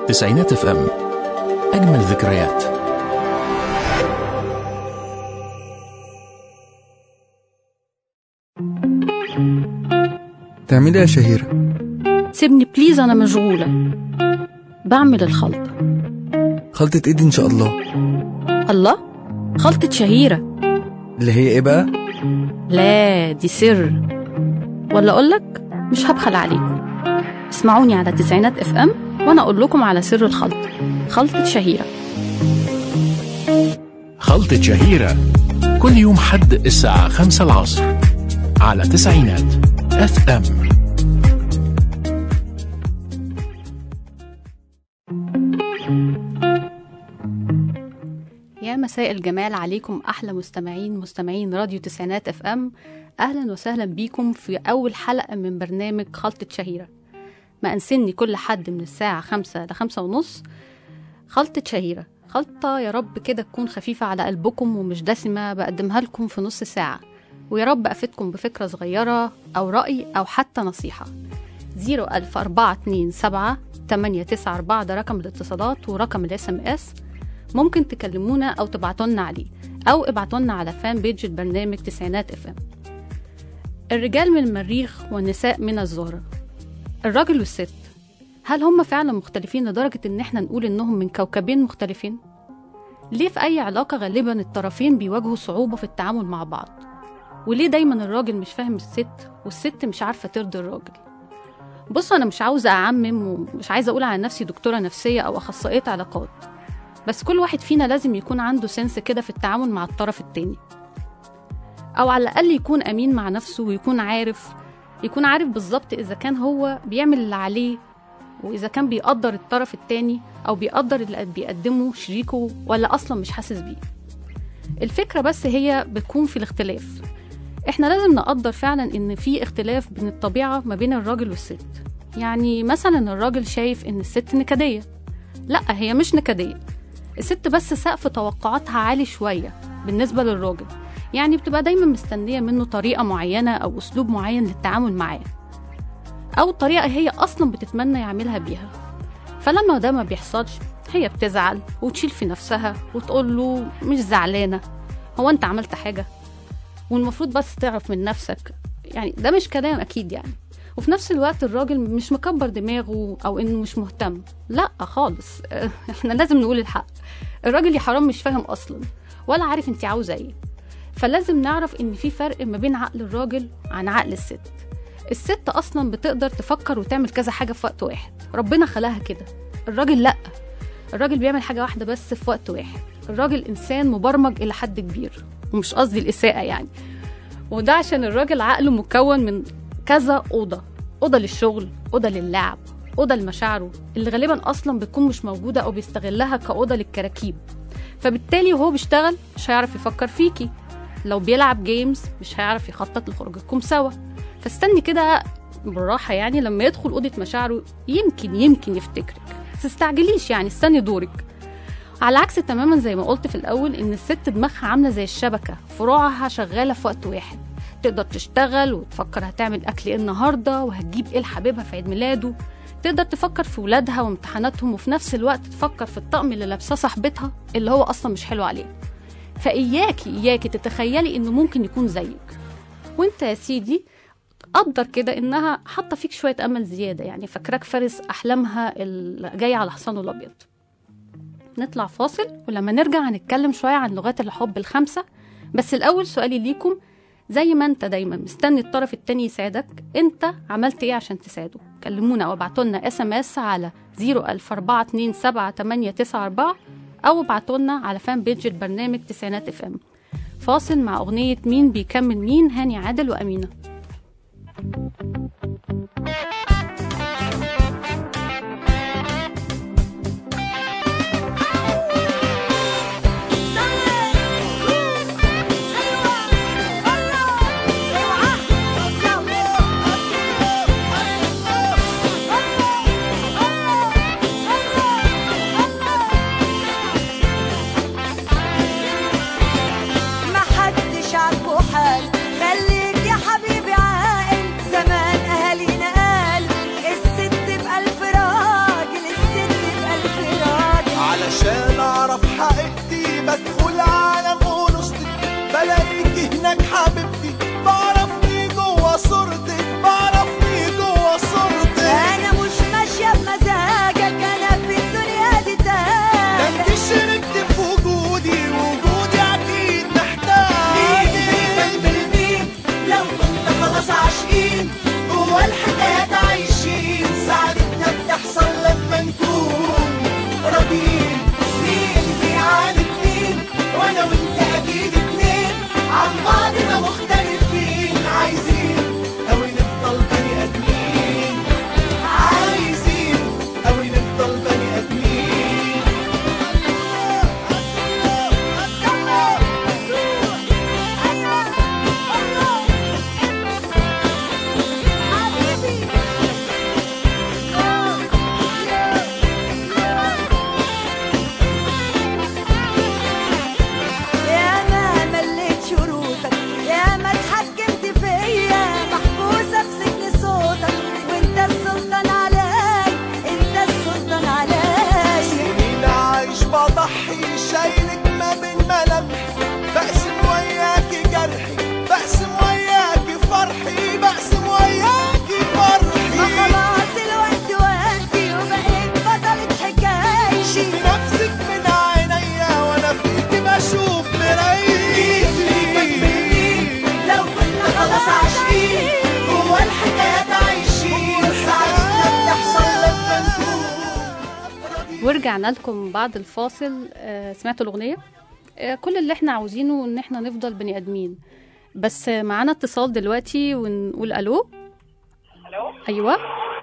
تسعينات اف ام أجمل ذكريات تعملي ايه يا شهيرة؟ سيبني بليز أنا مشغولة بعمل الخلطة خلطة ايدي ان شاء الله الله خلطة شهيرة اللي هي ايه بقى؟ لا دي سر ولا أقولك مش هبخل عليكم اسمعوني على تسعينات اف ام وأنا أقول لكم على سر الخلطة خلطة شهيرة خلطة شهيرة كل يوم حد الساعة خمسة العصر على تسعينات اف ام يا مساء الجمال عليكم أحلى مستمعين مستمعين راديو تسعينات اف ام أهلا وسهلا بيكم في أول حلقة من برنامج خلطة شهيرة ما أنسني كل حد من الساعة خمسة لخمسة ونص خلطة شهيرة خلطة يا رب كده تكون خفيفة على قلبكم ومش دسمة بقدمها لكم في نص ساعة ويا رب أفيدكم بفكرة صغيرة أو رأي أو حتى نصيحة زيرو ألف أربعة اتنين سبعة تمانية تسعة أربعة ده رقم الاتصالات ورقم الاس ام اس ممكن تكلمونا أو تبعتولنا عليه أو ابعتولنا على فان بيج البرنامج تسعينات اف ام الرجال من المريخ والنساء من الزهرة الراجل والست هل هم فعلا مختلفين لدرجة إن احنا نقول إنهم من كوكبين مختلفين؟ ليه في أي علاقة غالبا الطرفين بيواجهوا صعوبة في التعامل مع بعض؟ وليه دايما الراجل مش فاهم الست والست مش عارفة ترضي الراجل؟ بص أنا مش عاوزة أعمم ومش عايزة أقول على نفسي دكتورة نفسية أو أخصائية علاقات بس كل واحد فينا لازم يكون عنده سنس كده في التعامل مع الطرف التاني أو على الأقل يكون أمين مع نفسه ويكون عارف يكون عارف بالظبط إذا كان هو بيعمل اللي عليه وإذا كان بيقدر الطرف التاني أو بيقدر اللي بيقدمه شريكه ولا أصلا مش حاسس بيه الفكرة بس هي بتكون في الاختلاف احنا لازم نقدر فعلا ان في اختلاف بين الطبيعة ما بين الراجل والست يعني مثلا الراجل شايف ان الست نكدية لا هي مش نكدية الست بس سقف توقعاتها عالي شوية بالنسبة للراجل يعني بتبقى دايما مستنية منه طريقة معينة أو أسلوب معين للتعامل معاه أو طريقة هي أصلا بتتمنى يعملها بيها فلما ده ما بيحصلش هي بتزعل وتشيل في نفسها وتقول له مش زعلانة هو أنت عملت حاجة والمفروض بس تعرف من نفسك يعني ده مش كلام أكيد يعني وفي نفس الوقت الراجل مش مكبر دماغه أو إنه مش مهتم لا خالص احنا لازم نقول الحق الراجل يا حرام مش فاهم أصلا ولا عارف انت عاوزة ايه فلازم نعرف ان في فرق ما بين عقل الراجل عن عقل الست الست اصلا بتقدر تفكر وتعمل كذا حاجه في وقت واحد ربنا خلاها كده الراجل لا الراجل بيعمل حاجه واحده بس في وقت واحد الراجل انسان مبرمج الى حد كبير ومش قصدي الاساءه يعني وده عشان الراجل عقله مكون من كذا اوضه اوضه للشغل اوضه للعب اوضه لمشاعره اللي غالبا اصلا بتكون مش موجوده او بيستغلها كاوضه للكراكيب فبالتالي وهو بيشتغل مش هيعرف يفكر فيكي لو بيلعب جيمز مش هيعرف يخطط لخروجكم سوا فاستني كده بالراحة يعني لما يدخل أوضة مشاعره يمكن يمكن يفتكرك بس تستعجليش يعني استني دورك على عكس تماما زي ما قلت في الأول إن الست دماغها عاملة زي الشبكة فروعها شغالة في وقت واحد تقدر تشتغل وتفكر هتعمل أكل إيه النهاردة وهتجيب إيه لحبيبها في عيد ميلاده تقدر تفكر في ولادها وامتحاناتهم وفي نفس الوقت تفكر في الطقم اللي لابساه صاحبتها اللي هو أصلا مش حلو عليه فإياكي إياكي تتخيلي إنه ممكن يكون زيك وانت يا سيدي قدر كده إنها حاطة فيك شوية أمل زيادة يعني فاكراك فارس أحلامها اللي جاية على حصانه الأبيض نطلع فاصل ولما نرجع هنتكلم شوية عن لغات الحب الخمسة بس الأول سؤالي ليكم زي ما انت دايما مستني الطرف التاني يساعدك انت عملت ايه عشان تساعده كلمونا او ابعتوا لنا اس ام اس على 004278994 او ابعتوا لنا على فان بيج البرنامج تسعينات اف ام فاصل مع اغنيه مين بيكمل مين هاني عادل وامينه ما حدش عاجبه حال خليك يا حبيبي عاقل زمان منك حبيبتي بعرفني جوا صورتك بعرفني جوا صورتك انا مش ماشيه بمزاجك انا في الدنيا دي ده انت تاجك شاركت في وجودي وجودي اكيد محتاج لو كنا خلاص عاشقين جوا الحكايات عايشين سعادتنا بتحصل لما نكون راضيين مين بيعاند مين وانا وانت اكيد اتنين عن بعضنا مختلفين عايزين اوي نفضل بني ادمين عايزين اوي نفضل بني ادمين يا ما مليت شروطك يا ما اتحكمت فيا محبوسه في سجن صوتك وانت السلطان علي انت السلطان علي سنين عايش بضحي شايلك ما بين ملامحي بقسم وياكي جرحي بقسم وياكي فرحي بقسم وياكي ما فرحي خلاص الوقت وقتي وبقيت بطلة حكايتي نفسك من عينيا وانا فيكي بشوف مرايتي لو كنا خلاص عاشقين جوا الحكايات عايشين ساعتنا بتحصل لما نكون ورجعنا لكم بعد الفاصل آه، سمعتوا الأغنية آه، كل اللي احنا عاوزينه ان احنا نفضل بني ادمين بس آه، معانا اتصال دلوقتي ونقول الو الو ايوه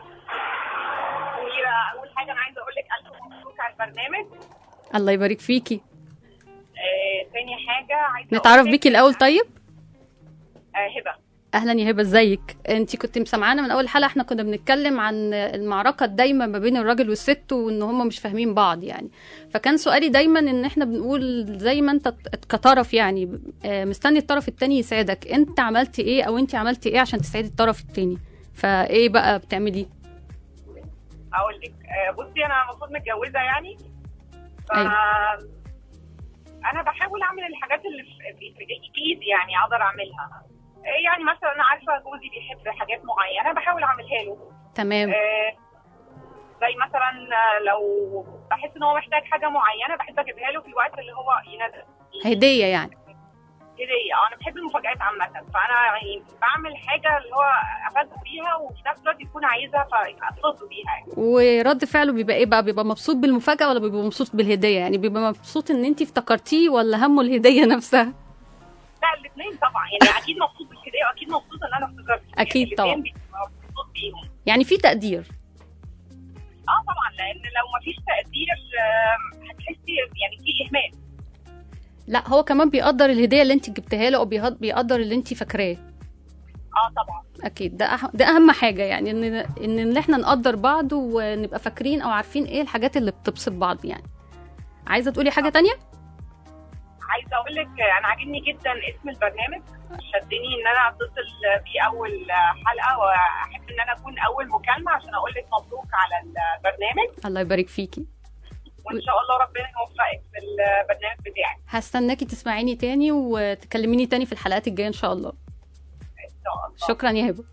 منيرة أول حاجة أنا عايزة أقول لك ألف مبروك على البرنامج الله يبارك فيكي آه، تاني حاجة عايزة نتعرف أقول لك- بيكي الاول طيب آه، هبة اهلا يا هبه ازيك انت كنت مسامعانا من اول حلقه احنا كنا بنتكلم عن المعركه الدايمه ما بين الراجل والست وان هم مش فاهمين بعض يعني فكان سؤالي دايما ان احنا بنقول زي ما انت كطرف يعني آه، مستني الطرف التاني يساعدك انت عملتي ايه او انت عملتي ايه عشان تساعدي الطرف التاني فايه بقى بتعملي أقول لك آه، بصي أنا المفروض متجوزة يعني ف أيوة. أنا بحاول أعمل الحاجات اللي في في- في إيدي يعني أقدر أعملها آه، يعني مثلا أنا عارفة جوزي بيحب حاجات معينة بحاول أعملها له تمام آه، زي مثلا آه، لو بحس ان هو محتاج حاجه معينه بحب اجيبها له في الوقت اللي هو ينزل هديه يعني هديه اه انا بحب المفاجآت عامه فانا يعني بعمل حاجه اللي هو افاجئه بيها وفي نفس الوقت يكون عايزها فابسطه بيها يعني ورد فعله بيبقى ايه بقى بيبقى مبسوط بالمفاجاه ولا بيبقى مبسوط بالهديه يعني بيبقى مبسوط ان انت افتكرتيه ولا همه الهديه نفسها لا الاثنين طبعا يعني اكيد مبسوط بالهديه واكيد مبسوط ان انا افتكرت أكيد يعني طبعا. الاتنين بيبقى مبسوط بيهم يعني في تقدير اه طبعا لان لو ما فيش تقدير آم، هتحسي يعني في اهمال لا هو كمان بيقدر الهديه اللي انت جبتها له او بيهد- بيقدر اللي انت فاكراه اه طبعا اكيد ده أح... ده اهم حاجه يعني ان ان إن احنا نقدر بعض ونبقى فاكرين او عارفين ايه الحاجات اللي بتبسط بعض يعني عايزه تقولي حاجه تانية عايزه اقول لك انا عاجبني جدا اسم البرنامج شدني ان انا اتصل بيه اول حلقه واحب ان انا اكون اول مكالمه عشان اقول لك مبروك على البرنامج الله يبارك فيكي وان شاء الله ربنا يوفقك في البرنامج بتاعك هستناكي تسمعيني تاني وتكلميني تاني في الحلقات الجايه ان شاء الله ان شاء الله شكرا يا هبه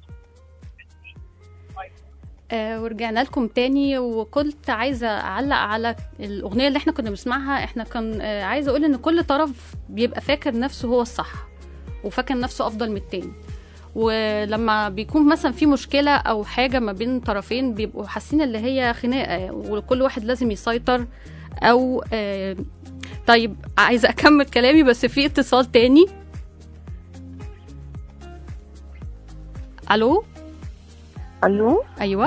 آه ورجعنا لكم تاني وكنت عايزه اعلق على الاغنيه اللي احنا كنا بنسمعها احنا كان آه عايزه اقول ان كل طرف بيبقى فاكر نفسه هو الصح وفاكر نفسه افضل من التاني ولما بيكون مثلا في مشكله او حاجه ما بين طرفين بيبقوا حاسين اللي هي خناقه وكل واحد لازم يسيطر او آه طيب عايزه اكمل كلامي بس في اتصال تاني الو الو ايوه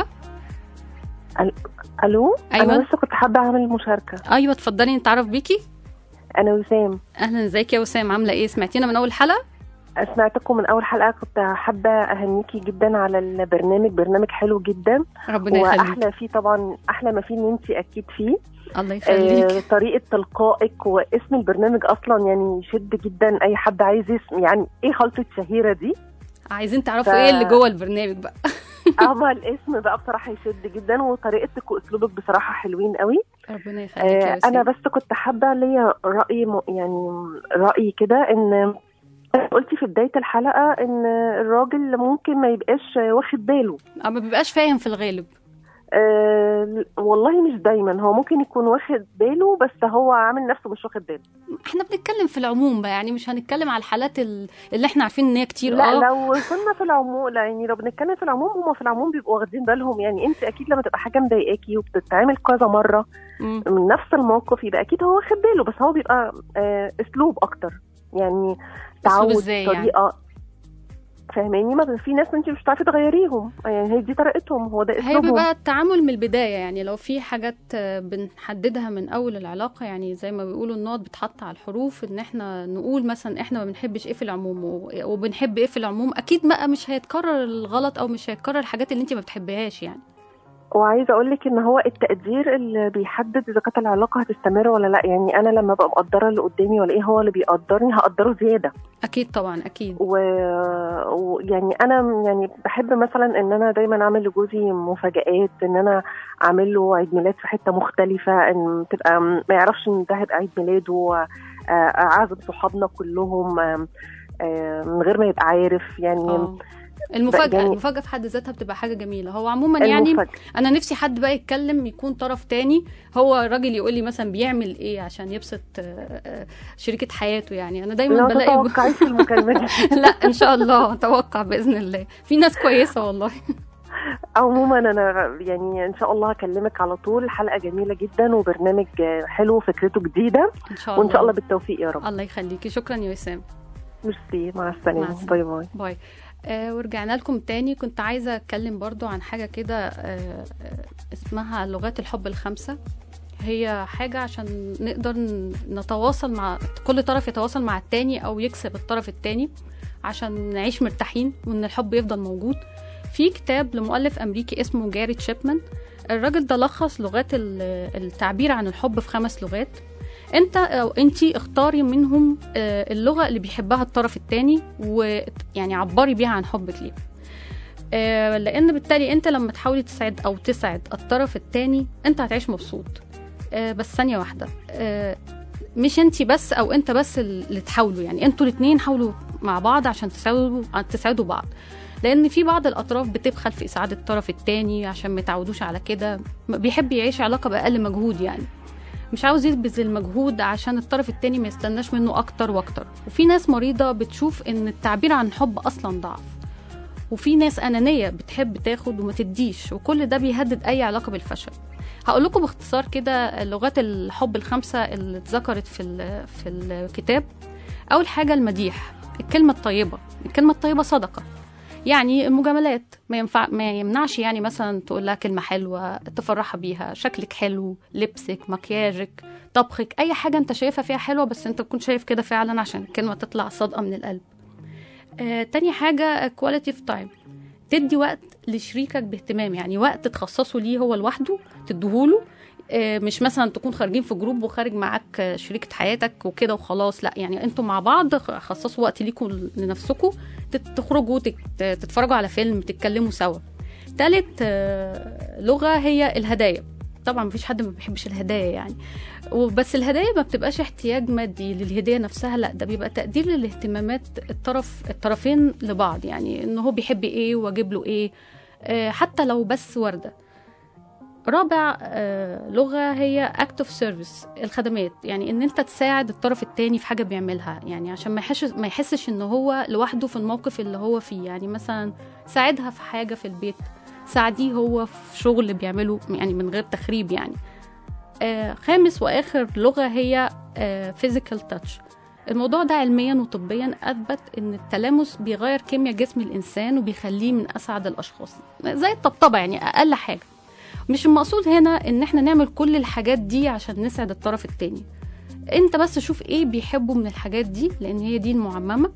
الو أيوة. انا بس كنت حابه اعمل مشاركه ايوه اتفضلي نتعرف بيكي انا وسام اهلا ازيك يا وسام عامله ايه سمعتينا من اول حلقه سمعتكم من اول حلقه كنت حابه اهنيكي جدا على البرنامج برنامج حلو جدا ربنا يخليك واحلى فيه طبعا احلى ما فيه ان انت اكيد فيه الله آه يخليك طريقه تلقائك واسم البرنامج اصلا يعني يشد جدا اي حد عايز يسم يعني ايه خلطه شهيره دي عايزين تعرفوا ف- ايه اللي جوه البرنامج بقى اما الاسم بقى بصراحه يشد جدا وطريقتك واسلوبك بصراحه حلوين قوي ربنا يخليك يا آه، وسام انا بس كنت حابه ليا راي م... يعني راي كده ان قلتي في بدايه الحلقه ان الراجل ممكن ما يبقاش واخد باله أو ما بيبقاش فاهم في الغالب أه والله مش دايما هو ممكن يكون واخد باله بس هو عامل نفسه مش واخد باله احنا بنتكلم في العموم بقى يعني مش هنتكلم على الحالات ال- اللي احنا عارفين ان هي كتير لا اه لو كنا في العموم لا يعني لو بنتكلم في العموم هم في العموم بيبقوا واخدين بالهم يعني انت اكيد لما تبقى حاجه مضايقاكي وبتتعمل كذا مره مم. من نفس الموقف يبقى اكيد هو واخد باله بس هو بيبقى آه اسلوب اكتر يعني تعود إزاي يعني؟ طريقه فاهماني ما في ناس انت مش هتعرفي تغيريهم يعني هي دي طريقتهم هو ده هي اسلوبهم بيبقى التعامل من البداية يعني لو في حاجات آه، بنحددها من أول العلاقة يعني زي ما بيقولوا النقط بتحط على الحروف إن إحنا نقول مثلا إحنا ما بنحبش إيه في العموم و- وبنحب إيه في العموم أكيد بقى مش هيتكرر الغلط أو مش هيتكرر الحاجات اللي أنت ما بتحبهاش يعني وعايزه اقول لك ان هو التقدير اللي بيحدد اذا كانت العلاقه هتستمر ولا لا يعني انا لما ببقى مقدره اللي قدامي ولا ايه هو اللي بيقدرني هقدره زياده أكيد طبعا أكيد و- ويعني انا يعني بحب مثلا ان انا دايما اعمل لجوزي مفاجآت ان انا اعمل له عيد ميلاد في حته مختلفه ان تبقى ما يعرفش ان ده هيبقى عيد ميلاده آه، اعزم صحابنا كلهم آه، آه، من غير ما يبقى عارف يعني اه المفاجأة يعني- المفاجأة في حد ذاتها بتبقى حاجة جميلة هو عموما يعني المفاجأة. انا نفسي حد بقى يتكلم يكون طرف تاني هو راجل يقول لي مثلا بيعمل ايه عشان يبسط آه، آه، شريكة حياته يعني انا دايما لو بلاقي تتوقعيش المكالمه دي لا ان شاء الله اتوقع باذن الله في ناس كويسه والله عموما انا يعني ان شاء الله هكلمك على طول حلقه جميله جدا وبرنامج حلو فكرته جديده ان شاء الله وان شاء الله بالتوفيق يا رب الله يخليكي شكرا يا وسام ميرسي مع مع السلامه السلامة. باي باي باي آه ورجعنا لكم تاني كنت عايزة أتكلم برضو عن حاجة كده آه آه، اسمها لغات الحب الخمسة هي حاجة عشان نقدر ن- نتواصل مع كل طرف يتواصل مع التاني أو يكسب الطرف التاني عشان نعيش مرتاحين وإن الحب يفضل موجود في كتاب لمؤلف أمريكي اسمه جاري تشيبمان الراجل ده لخص لغات ال- التعبير عن الحب في خمس لغات انت او انتي اختاري منهم آه، اللغه اللي بيحبها الطرف التاني ويعني عبري بيها عن حبك ليه آه، لان بالتالي انت لما تحاولي تسعد او تسعد الطرف التاني انت هتعيش مبسوط آه، بس ثانيه واحده آه، مش انتي بس او انت بس اللي تحاولوا يعني انتوا الاتنين حاولوا مع بعض عشان تساعدوا تساعدوا بعض لان في بعض الاطراف بتبخل في اسعاد الطرف التاني عشان ما يتعودوش على كده بيحب يعيش علاقه باقل مجهود يعني مش عاوز يبذل مجهود عشان الطرف التاني ما يستناش منه اكتر واكتر وفي ناس مريضه بتشوف ان التعبير عن الحب اصلا ضعف وفي ناس انانيه بتحب تاخد وما تديش وكل ده بيهدد اي علاقه بالفشل هقول لكم باختصار كده لغات الحب الخمسه اللي اتذكرت في ال- في الكتاب اول حاجه المديح الكلمه الطيبه الكلمه الطيبه صدقه يعني المجاملات ما ينفع ما يمنعش يعني مثلا تقول لها كلمه حلوه تفرحها بيها شكلك حلو لبسك مكياجك طبخك اي حاجه انت شايفها فيها حلوه بس انت تكون شايف كده فعلا عشان الكلمه تطلع صادقه من القلب آه تاني حاجه كواليتي اوف تايم تدي وقت لشريكك باهتمام يعني وقت تخصصه ليه هو لوحده تديهوله آه، مش مثلا تكون خارجين في جروب وخارج معاك آه، شريكة حياتك وكده وخلاص لا يعني انتوا مع بعض خ- خصصوا وقت ليكم لنفسكم تت- تخرجوا تت- تتفرجوا على فيلم تتكلموا سوا تالت آه، لغة هي الهدايا طبعا مفيش حد ما بيحبش الهدايا يعني وبس الهدايا ما بتبقاش احتياج مادي للهدية نفسها لا ده بيبقى تقدير للاهتمامات الطرف الطرفين لبعض يعني ان هو بيحب ايه واجيب له ايه آه، حتى لو بس وردة رابع آه، لغة هي act of service الخدمات يعني ان انت تساعد الطرف التاني في حاجة بيعملها يعني عشان ما يحسش ما يحسش ان هو لوحده في الموقف اللي هو فيه يعني مثلا ساعدها في حاجة في البيت ساعديه هو في شغل بيعمله يعني من غير تخريب يعني آه، خامس واخر لغة هي آه، physical touch الموضوع ده علميا وطبيا اثبت ان التلامس بيغير كيمياء جسم الانسان وبيخليه من اسعد الاشخاص زي الطبطبه يعني اقل حاجه مش المقصود هنا ان احنا نعمل كل الحاجات دي عشان نسعد الطرف التاني انت بس شوف ايه بيحبه من الحاجات دي لان هي دي المعممه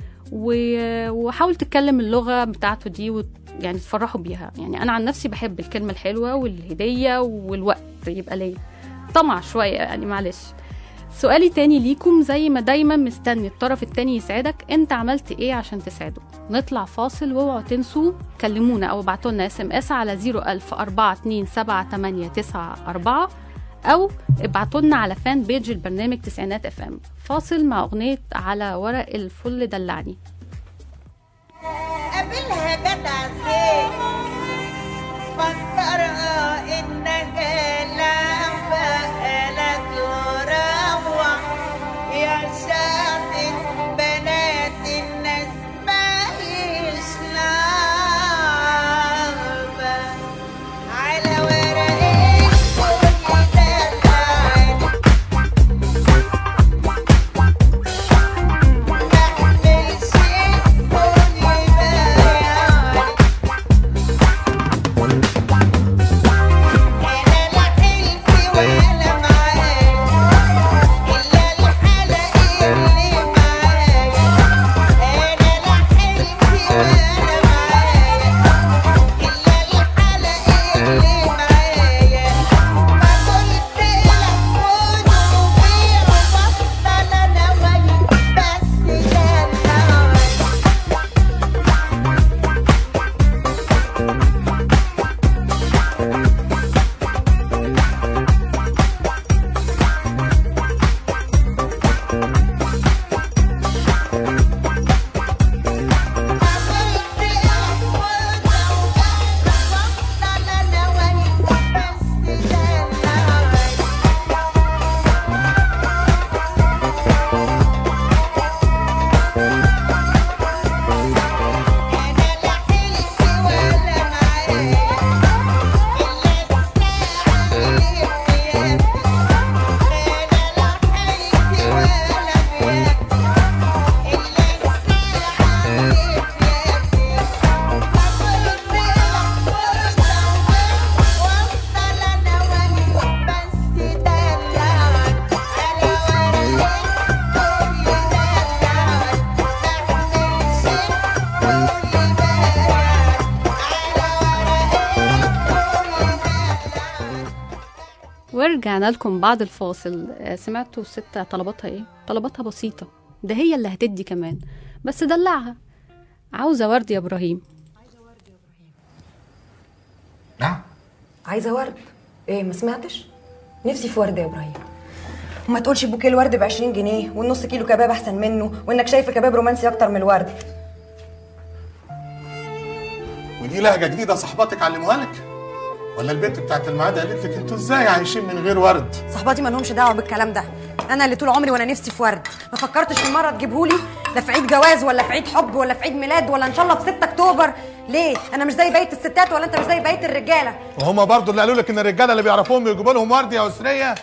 و- وحاول تتكلم اللغه بتاعته دي وت... يعني تفرحوا بيها يعني انا عن نفسي بحب الكلمه الحلوه والهديه والوقت يبقى ليا طمع شويه يعني معلش سؤالي تاني ليكم زي ما دايما مستني الطرف التاني يسعدك انت عملت ايه عشان تسعده نطلع فاصل واوعوا تنسوا كلمونا او ابعتوا لنا اس ام اس على 01000 427 7894 او ابعتوا لنا على فان بيج البرنامج تسعينات اف ام فاصل مع اغنيه على ورق الفل دلعني قابلها جدع زين فكرها انك لعبة لك وروح يا شاطر بنات الناس ما يشلعبة على ورق الفل دلعني محملش الفل بايعني أنا لا حلفي ولا معايا إلا الحلق اللي معايا أنا لا حلفي ولا معايا إلا الحلق اللي معايا ما قلت لك خد وبيع وبطل أنا وياك بس دلعني ورجعنا لكم بعد الفاصل آه، سمعتوا الست طلباتها ايه طلباتها بسيطة ده هي اللي هتدي كمان بس دلعها عاوزة ورد يا ابراهيم نعم عايزه ورد ايه ما سمعتش نفسي في ورد يا ابراهيم وما تقولش بوكيه الورد ب 20 جنيه والنص كيلو كباب احسن منه وانك شايف كباب رومانسي اكتر من الورد ودي لهجه جديده صاحباتك علموها لك ولا البنت بتاعت الميعاد قالت لك انتوا ازاي عايشين من غير ورد صحباتي ما لهمش دعوه بالكلام ده انا اللي طول عمري وانا نفسي في ورد ما فكرتش في مره تجيبهولي لا في عيد جواز ولا في عيد حب ولا في عيد ميلاد ولا ان شاء الله في 6 اكتوبر ليه انا مش زي بقيه الستات ولا انت مش زي بقيه الرجاله وهما برضو اللي قالوا لك ان الرجاله اللي بيعرفوهم يجيبوا لهم ورد يا اسريه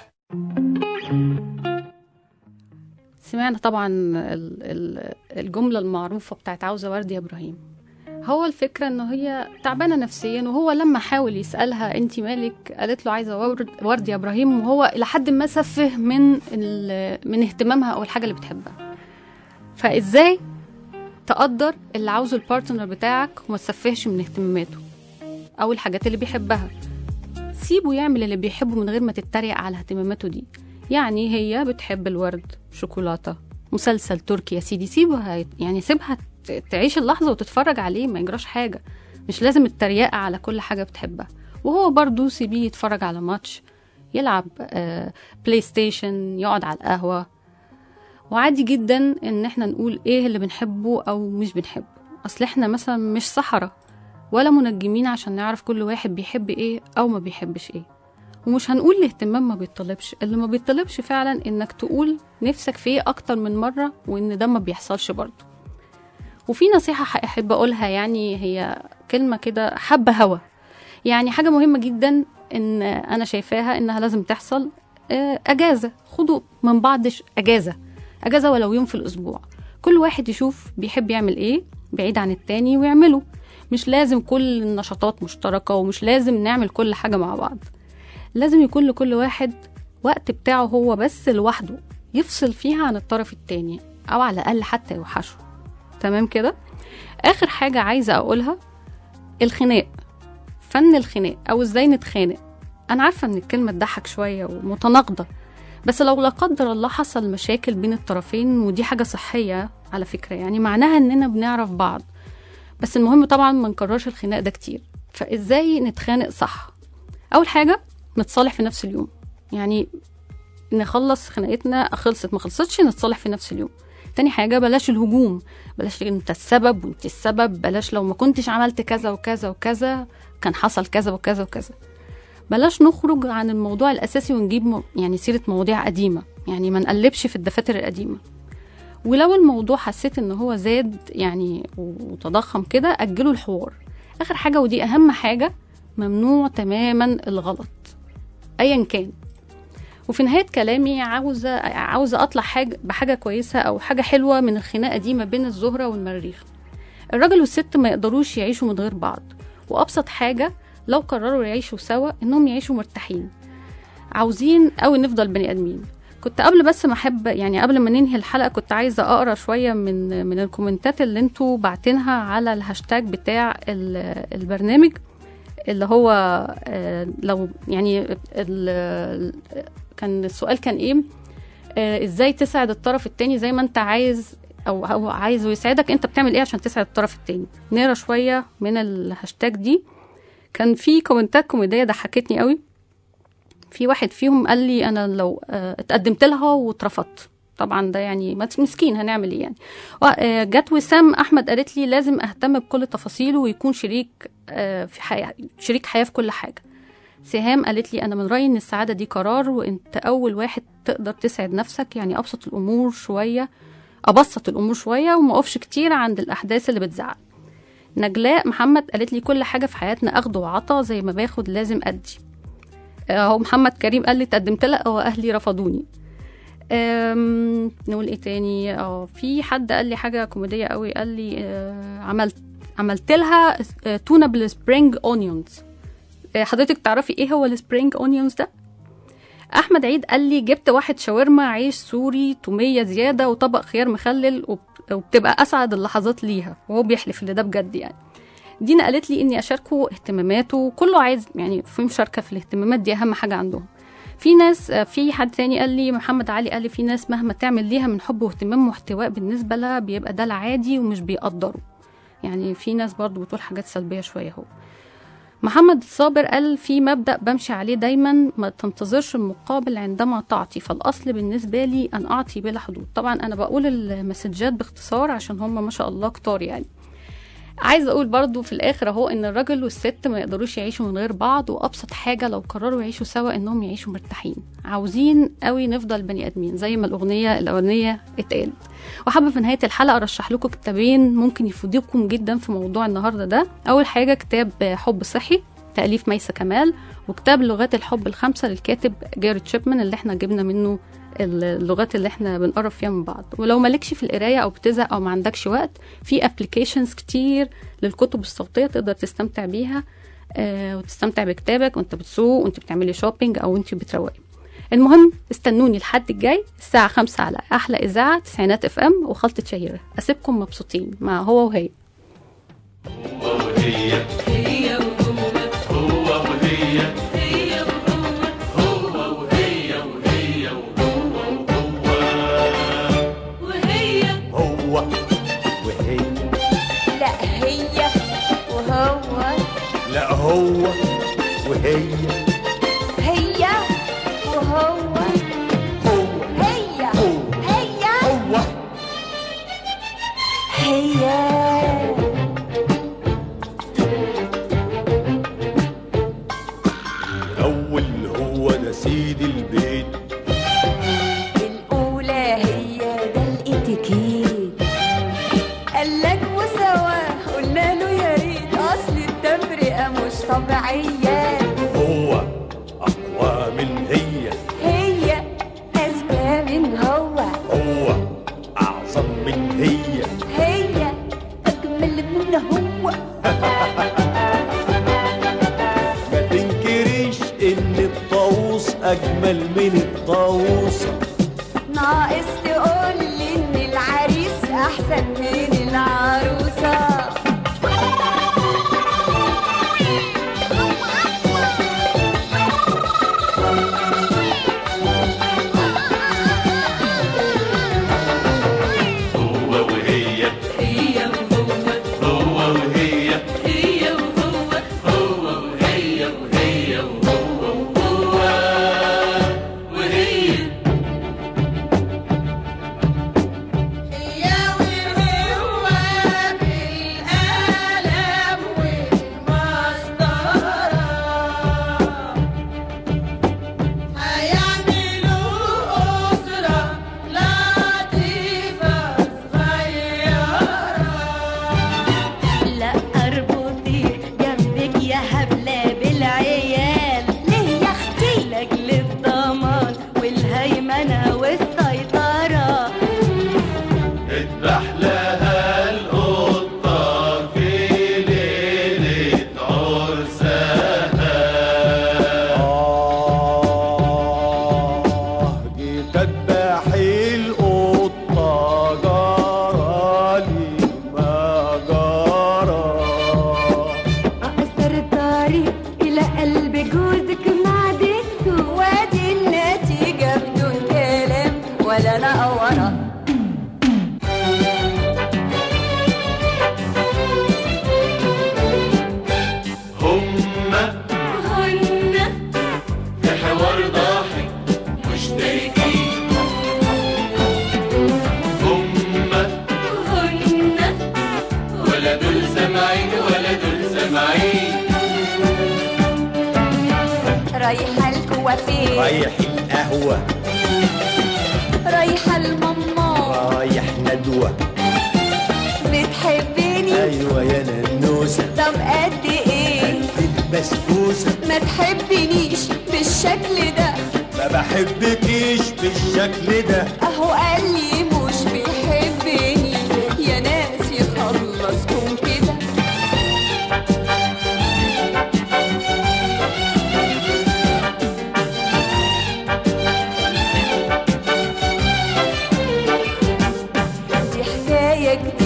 سمعنا طبعا ال- ال- الجملة المعروفة بتاعت عاوزة ورد يا إبراهيم هو الفكرة إنه هي تعبانة نفسيا وهو لما حاول يسألها أنت مالك قالت له عايزة ورد, ورد يا إبراهيم وهو لحد ما سفه من ال- من اهتمامها أو الحاجة اللي بتحبها فإزاي تقدر اللي عاوزه البارتنر بتاعك وما تسفهش من اهتماماته أو الحاجات اللي بيحبها سيبه يعمل اللي بيحبه من غير ما تتريق على اهتماماته دي يعني هي بتحب الورد شوكولاتة مسلسل تركي يا سيدي سيبها هيت- يعني سيبها ت- تعيش اللحظة وتتفرج عليه ما يجراش حاجة مش لازم التريقة على كل حاجة بتحبها وهو برضو سيبيه يتفرج على ماتش يلعب آه بلاي ستيشن يقعد على القهوة وعادي جدا ان احنا نقول ايه اللي بنحبه او مش بنحبه اصل احنا مثلا مش سحرة ولا منجمين عشان نعرف كل واحد بيحب ايه او ما بيحبش ايه ومش هنقول الاهتمام ما بيطلبش اللي ما بيطلبش فعلا انك تقول نفسك في ايه اكتر من مرة وان ده ما بيحصلش برضه وفي نصيحة ح- احب اقولها يعني هي كلمة كده حبة هوا يعني حاجة مهمة جدا ان انا شايفاها انها لازم تحصل آه، اجازة خدوا من بعض ش- اجازة اجازة ولو يوم في الاسبوع كل واحد يشوف بيحب يعمل ايه بعيد عن التاني ويعمله مش لازم كل النشاطات مشتركة ومش لازم نعمل كل حاجة مع بعض لازم يكون لكل واحد وقت بتاعه هو بس لوحده يفصل فيها عن الطرف التاني أو على الأقل حتى يوحشه تمام كده آخر حاجة عايزة أقولها الخناق فن الخناق أو إزاي نتخانق أنا عارفة إن الكلمة تضحك شوية ومتناقضة بس لو لا قدر الله حصل مشاكل بين الطرفين ودي حاجة صحية على فكرة يعني معناها إننا بنعرف بعض بس المهم طبعا ما نكررش الخناق ده كتير فإزاي نتخانق صح أول حاجة نتصالح في نفس اليوم يعني نخلص خناقتنا خلصت ما خلصتش نتصالح في نفس اليوم تاني حاجة بلاش الهجوم بلاش انت السبب وانت السبب بلاش لو ما كنتش عملت كذا وكذا وكذا كان حصل كذا وكذا وكذا بلاش نخرج عن الموضوع الأساسي ونجيب م- يعني سيرة مواضيع قديمة يعني ما نقلبش في الدفاتر القديمة ولو الموضوع حسيت ان هو زاد يعني وتضخم كده أجلوا الحوار آخر حاجة ودي أهم حاجة ممنوع تماما الغلط أيا كان وفي نهاية كلامي عاوزة عاوزة أطلع حاجة بحاجة كويسة أو حاجة حلوة من الخناقة دي ما بين الزهرة والمريخ الراجل والست ما يقدروش يعيشوا من غير بعض وأبسط حاجة لو قرروا يعيشوا سوا إنهم يعيشوا مرتاحين عاوزين أوي نفضل بني آدمين كنت قبل بس ما احب يعني قبل ما ننهي الحلقه كنت عايزه اقرا شويه من من الكومنتات اللي انتوا بعتينها على الهاشتاج بتاع ال- البرنامج اللي هو آه، لو يعني ال- كان السؤال كان ايه آه، ازاي تسعد الطرف التاني زي ما انت عايز او هو عايزه يساعدك انت بتعمل ايه عشان تسعد الطرف التاني نقرا شويه من الهاشتاج دي كان في كومنتات كوميديه ضحكتني قوي في واحد فيهم قال لي انا لو آه، اتقدمت لها واترفضت طبعا ده يعني ما- مسكين هنعمل ايه يعني و- آه، جت وسام احمد قالت لي لازم اهتم بكل تفاصيله ويكون شريك آه، في حياة شريك حياه في كل حاجه سهام قالت لي انا من رايي ان السعاده دي قرار وانت اول واحد تقدر تسعد نفسك يعني ابسط الامور شويه ابسط الامور شويه وما اقفش كتير عند الاحداث اللي بتزعل نجلاء محمد قالت لي كل حاجه في حياتنا اخد وعطا زي ما باخد لازم ادي اهو محمد كريم قال لي تقدمت لها واهلي رفضوني أم، نقول ايه تاني اه في حد قال لي حاجه كوميديه قوي قال لي آه، عملت عملت لها آه، تونه بالسبرينج اونيونز آه، حضرتك تعرفي ايه هو السبرينج اونيونز ده احمد عيد قال لي جبت واحد شاورما عيش سوري توميه زياده وطبق خيار مخلل وب- وبتبقى اسعد اللحظات ليها وهو بيحلف ان ده بجد يعني دينا قالت لي اني اشاركه اهتماماته كله عايز يعني في مشاركه في الاهتمامات دي اهم حاجه عندهم في ناس آه، في حد تاني قال لي محمد علي قال لي في ناس مهما تعمل ليها من حب واهتمام واحتواء بالنسبه لها بيبقى ده العادي ومش بيقدروا يعني في ناس برضو بتقول حاجات سلبيه شويه اهو محمد صابر قال في مبدأ بمشي عليه دايما ما تنتظرش المقابل عندما تعطي فالأصل بالنسبة لي أن أعطي بلا حدود طبعا أنا بقول المسجات باختصار عشان هم ما شاء الله كتار يعني عايزه اقول برضو في الاخر اهو ان الراجل والست ما يقدروش يعيشوا من غير بعض وابسط حاجه لو قرروا يعيشوا سوا انهم يعيشوا مرتاحين عاوزين قوي نفضل بني ادمين زي ما الاغنيه الاولانيه اتقالت وحابه في نهايه الحلقه ارشح لكم كتابين ممكن يفيدوكم جدا في موضوع النهارده ده اول حاجه كتاب حب صحي تأليف ميسة كمال وكتاب لغات الحب الخمسة للكاتب جاري تشيبمان اللي احنا جبنا منه اللغات اللي احنا بنقرب فيها من بعض ولو مالكش في القرايه او بتزهق او ما عندكش وقت في ابلكيشنز كتير للكتب الصوتيه تقدر تستمتع بيها آه وتستمتع بكتابك وانت بتسوق وانت بتعملي شوبينج او انت بتروقي المهم استنوني الحد الجاي الساعة خمسة على أحلى إذاعة تسعينات اف ام وخلطة شهيرة أسيبكم مبسوطين مع هو وهي هو وهي لا هي وهو لا هو وهي هي وهو هو هي هو هي هو هي الأول هو ده سيد البيت الأولى هي ده الاتيكيت قالك مساواة قلنا له يا ريت أصل التفرقة مش طبيعية هو أقوى من هي هي أذكى من هو هو أعظم من هي هي أجمل من هو ما تنكريش إن الطاووس أجمل من الطاووسة ناقص تقول لي إن العريس أحسن من العروسة هو وهي هي وهو هو وهي هي وهو هو وهي وهي وهو وهو هما هن في حوار ضاحك مشتركين هما هن ولا دول سامعين ولا دول سامعين رايحة الكوافير رايح القهوة رايحة الماما رايح ندوة بتحبني أيوة يا ننوسة طب قد ايه البسبوسة ما تحبنيش بالشكل ده ما بحبكيش بالشكل ده اهو قال لي مش بيحبني يا ناس يخلصكم كده دي حكاية جديدة